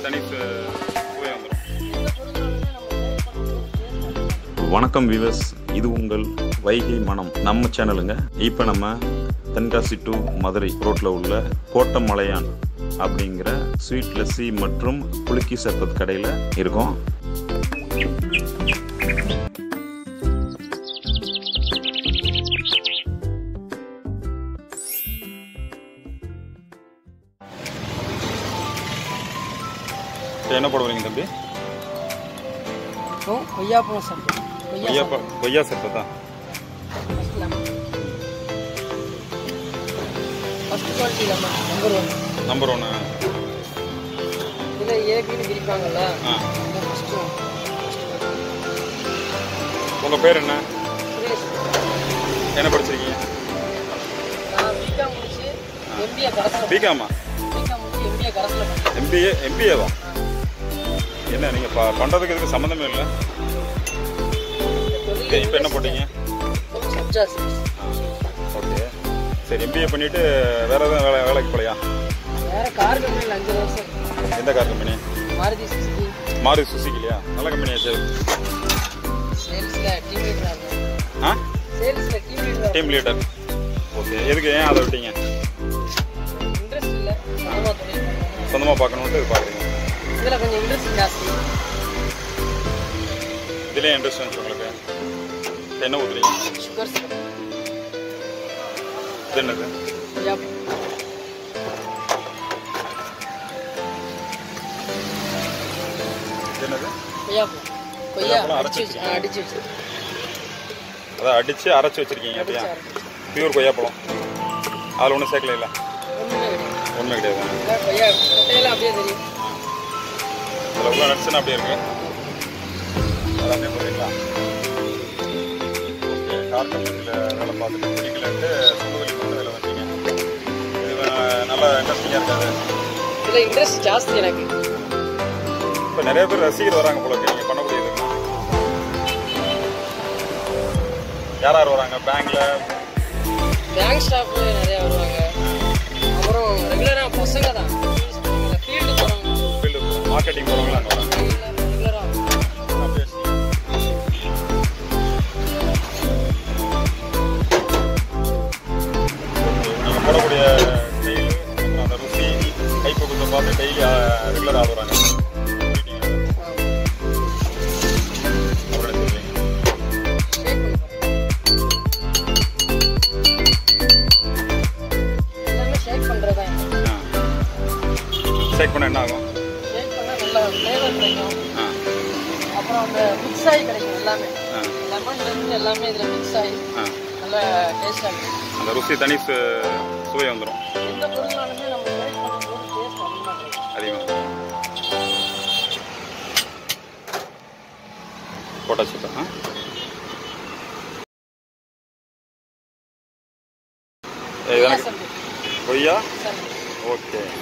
தனி சு- சுவை வந்துடும் எந்த பொருளாலுமே நம்ம ட்ரை பண்ணும்போது வணக்கம் விவஸ் இது உங்கள் வைகை மனம் நம்ம சேனலுங்க இப்போ நம்ம தென்காசி டு மதுரை ரோட்டில் உள்ள கோட்டமலையான் அப்படிங்கிற ஸ்வீட் லஸ்ஸி மற்றும் புளிக்கி சர்பத் கடையில் இருக்கோம் என்ன போடுவீங்க தம்பி இப்போ கொய்யாப்பழம் சாப்பிடுவோம் கொய்யா கொய்யா ப- கொய்யா சர்பத்தா ஃபர்ஸ்ட் குவாலிட்டி நம்ம நம்பர் ஒன் நம்பர் ஒன்று இதில் ஏபின்னு பிரிப்பாங்கல்ல ஆ இந்த ஃபர்ஸ்ட் ஒன் உங்கள் பேர் என்ன சுரேஷ் என்ன படிச்சிருக்கீங்க நான் பிகாம் முடிச்சு எம்பிஏ கரஸில் பிகாமா பிகாம் முடிச்சு எம்பிஏ கரஸில் பண்ணேன் எம்பிஏ எம்பிஏவா என்ன நீங்கள் ப பண்ணுறதுக்கு இதுக்கு சம்மந்தமே இல்லை இப்போ என்ன போட்டீங்க சப்ஜா சீட்ஸ் ஓகே சரி எம்பிஏ பண்ணிவிட்டு வேறு எதுவும் வேலை வேலைக்கு போகலையா வேற கார் கம்பெனியில் அஞ்சு வருஷம் எந்த car company Maruti Suzuki Maruti சுசுக்கிலையா நல்ல கம்பெனியா சார் சேல்ஸில் டீம் லீடராக இருந்தேன் ஆ சேல்ஸில் டீம் லீடராக டீம் லீடர் ஓகே எதுக்கு ஏன் அதை விட்டீங்க இன்ட்ரெஸ்ட் இல்லை சொந்தமாக தொழில் பண்ணணும் சொந்தமாக பார்க்கணுன்ட்டு இது பார்க்குறீங்க இதில் கொஞ்சம் இன்ட்ரெஸ்ட் ஜாஸ்தி இதுலேயே இன்ட்ரெஸ்ட் வந்துச்சு உங்களுக்கு என்ன ஊற்றுறீங்க சுகர் சிரப் இது என்னது கொய்யாப்பழம் இது என்னது கொய்யாப்பழம் கொய்யா கொய்யாப்பழம் அடிச்சு அரைச்சு வச்சு ஆ, அடிச்சு வச்சு அதான் அடித்து அரைச்சி வச்சுருக்கீங்க அப்படியா அடிச்சு அரைச்சு பியூர் கொய்யாப்பழம் அதில் ஒன்றும் சேர்க்கல இல்லை ஒன்றுமே கிடையாது ஒன்றுமே கிடையாது அதான் கொய்யா கொட்டையெல்லாம் அப்படியே தெரியும் இதில் உள்ள நட்ஸ்னா அப்படியே இருக்கு அதை அப்படியே போடுறீங்களா ஓகே கார் கம்பெனியில் வேலை பார்த்துட்டு பிடிக்கலன்ட்டு சுடுவலி கொண்டு வேலை வந்தீங்க இது வே- நல்லா இன்ட்ரெஸ்டிங்காக இருக்காது இதில் இன்ட்ரெஸ்ட் ஜாஸ்தி எனக்கு இப்போ நிறைய பேர் ரசிகர் வராங்க போல இருக்கு நீங்கள் பண்ணக்கூடியதுங்களா யார் யார் வராங்க பேங்க்ல பேங்க் ஸ்டாஃப் நிறையா வருவாங்க அப்புறம் ரெகுலராக பசங்க தான் ஃபீல்டு போகிறவங்க ஃபீல்டு மார்க்கெட்டிங் போகிறவங்களா அங்கே வராங்க ரெகுலராக அப்படியே நீங்கள் போடக்கூடிய ஸ்டைலு அப்புறம் அந்த ருசி கைப்பக்குவத்தை பார்த்து டெய்லி ரெகுலர் ஆள் வராங்க அப்புறம் சொல்றீங்க எல்லாமே ஷேக் பண்ணுறது தான் செக் பண்ண என்ன ஆகும் ஷேக் பண்ணால் நல்லா ஃப்ளேவர் கிடைக்கும் ஆ அப்புறம் அந்த மிக்ஸ் ஆகி கிடைக்கும் எல்லாமே ஆ லெமன் இருந்து எல்லாமே இதில் மிக்ஸ் ஆகி ஆ நல்லா டேஸ்டாக இருக்கும் அந்த ருசி தனி சு சுவை வந்துடும் எந்த பொருளாலுமே நம்ம ஷேக் பண்ணும்போது டேஸ்ட் அதிகமாக இருக்கும் அதிகமாக போட்டாச்சு இப்போ, ஆ ஏய், எனக்கு சர்பத் கொய்யா சர்பத் ஓகே